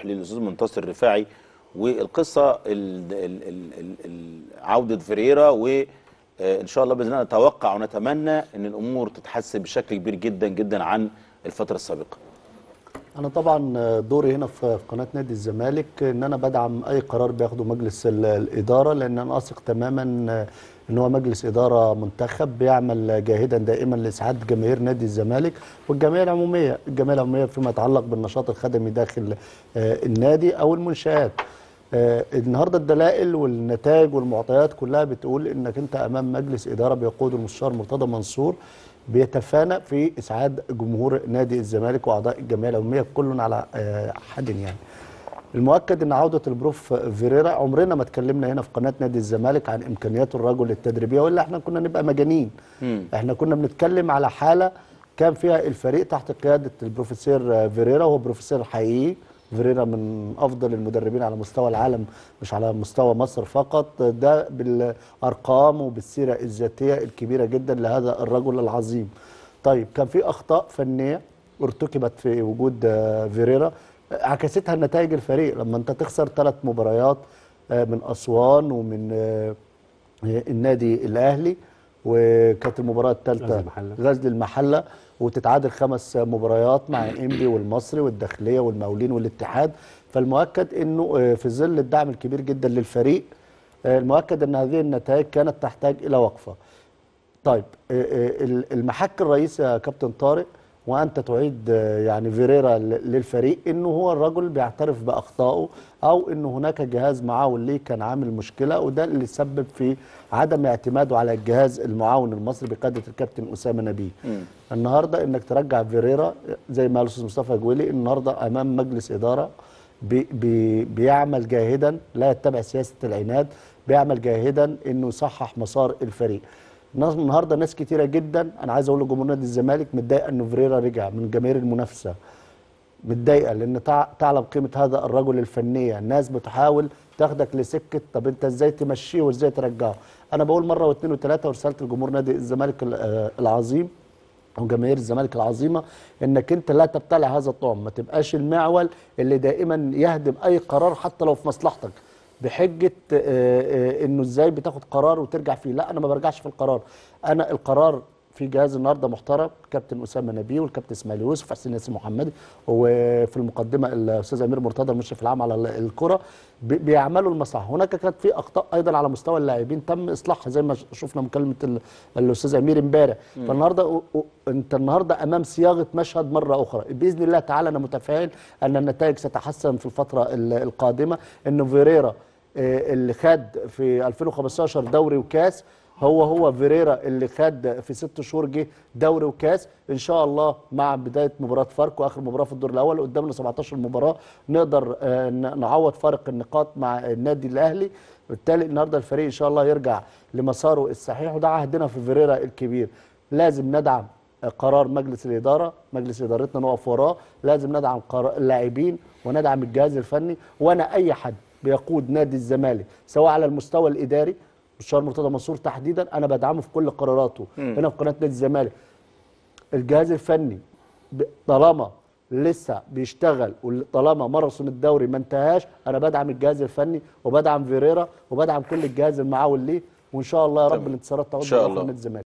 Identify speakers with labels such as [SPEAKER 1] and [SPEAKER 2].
[SPEAKER 1] للاستاذ منتصر الرفاعي والقصه ال ال ال ال ال عوده فيريرا وان شاء الله باذن الله نتوقع ونتمنى ان الامور تتحسن بشكل كبير جدا جدا عن الفتره السابقه
[SPEAKER 2] انا طبعا دوري هنا في قناه نادي الزمالك ان انا بدعم اي قرار بياخده مجلس ال- الاداره لان انا اثق تماما ان هو مجلس اداره منتخب بيعمل جاهدا دائما لاسعاد جماهير نادي الزمالك والجمعيه العموميه الجمعيه العموميه فيما يتعلق بالنشاط الخدمي داخل آه، النادي او المنشات آه، النهارده الدلائل والنتائج والمعطيات كلها بتقول انك انت امام مجلس اداره بيقوده المستشار مرتضى منصور بيتفانى في اسعاد جمهور نادي الزمالك واعضاء الجمعيه العموميه كل على آه، حد يعني. المؤكد ان عوده البروف فيريرا عمرنا ما اتكلمنا هنا في قناه نادي الزمالك عن امكانيات الرجل التدريبيه والا احنا كنا نبقى مجانين. احنا كنا بنتكلم على حاله كان فيها الفريق تحت قياده البروفيسور فيريرا وهو بروفيسور حقيقي فيريرا من افضل المدربين على مستوى العالم مش على مستوى مصر فقط ده بالارقام وبالسيره الذاتيه الكبيره جدا لهذا الرجل العظيم طيب كان في اخطاء فنيه ارتكبت في وجود آه، فيريرا آه، عكستها نتائج الفريق لما انت تخسر ثلاث مباريات آه، من اسوان ومن آه، النادي الاهلي وكانت المباراه الثالثه
[SPEAKER 3] غزل المحلة.
[SPEAKER 2] غزل المحله وتتعادل خمس مباريات مع انبي والمصري والداخليه والمقاولين والاتحاد فالمؤكد انه آه، في ظل الدعم الكبير جدا للفريق آه، المؤكد ان هذه النتائج كانت تحتاج الى وقفه طيب آه، آه، ال- المحك الرئيسي يا كابتن طارق وانت تعيد آه، يعني فيريرا ل- للفريق انه هو الرجل بيعترف باخطائه او انه هناك جهاز معاون ليه كان عامل مشكله وده اللي سبب في عدم اعتماده على الجهاز المعاون المصري بقياده الكابتن اسامه نبيه. النهارده انك ترجع فيريرا زي ما قال الاستاذ مصطفى جويلي النهارده امام مجلس اداره بي بي بيعمل جاهدا لا يتبع سياسه العناد بيعمل جاهدا انه يصحح مسار الفريق الناس- النهارده ناس كتيره جدا انا عايز اقول لجمهور نادي الزمالك متضايقه انه فيريرا رجع من جماهير المنافسه متضايقه لان تع- تعلم قيمه هذا الرجل الفنيه الناس بتحاول تاخدك لسكه طب انت ازاي تمشيه وازاي ترجعه انا بقول مره واثنين وثلاثه ورسالت لجمهور نادي الزمالك ال- آه، العظيم او جماهير الزمالك العظيمه انك انت لا تبتلع هذا الطعم ما تبقاش المعول اللي دائما يهدم اي قرار حتى لو في مصلحتك بحجه آه، آه، انه ازاي بتاخد قرار وترجع فيه لا انا ما برجعش في القرار انا القرار في جهاز النهارده محترم كابتن اسامه نبيه والكابتن اسماعيل يوسف حسين ياسين محمدي وفي المقدمه الاستاذ امير مرتضى المشرف العام على ال- الكره بي- بيعملوا المصلحه هناك كانت في اخطاء ايضا على مستوى اللاعبين تم اصلاحها زي ما ش- شفنا مكالمه ال- الاستاذ امير امبارح فالنهارده أ- أ- انت النهارده امام صياغه مشهد مره اخرى باذن الله تعالى انا متفائل ان النتائج ستتحسن في الفتره ال- القادمه انه فيريرا آه، اللي خد في 2015 دوري وكاس هو هو فيريرا اللي خد في ست شهور جه دوري وكاس ان شاء الله مع بدايه مباراه فاركو اخر مباراه في الدور الاول قدامنا 17 مباراه نقدر آه، ن- نعوض فارق النقاط مع النادي الاهلي بالتالي النهارده الفريق ان شاء الله يرجع لمساره الصحيح وده عهدنا في فيريرا الكبير لازم ندعم قرار مجلس الاداره مجلس ادارتنا نقف وراه لازم ندعم قرار اللاعبين وندعم الجهاز الفني وانا اي حد بيقود نادي الزمالك سواء على المستوى الاداري مستشار مرتضى منصور تحديدا انا بدعمه في كل قراراته هنا في قناه نادي الزمالك الجهاز الفني ب- طالما لسه بيشتغل وطالما ماراثون الدوري ما انتهاش انا بدعم الجهاز الفني وبدعم فيريرا وبدعم كل الجهاز المعاون ليه وان شاء الله يا رب
[SPEAKER 1] تمام.
[SPEAKER 2] الانتصارات تعود
[SPEAKER 1] إن شاء
[SPEAKER 2] لصالح
[SPEAKER 1] الله.
[SPEAKER 2] نادي الزمالك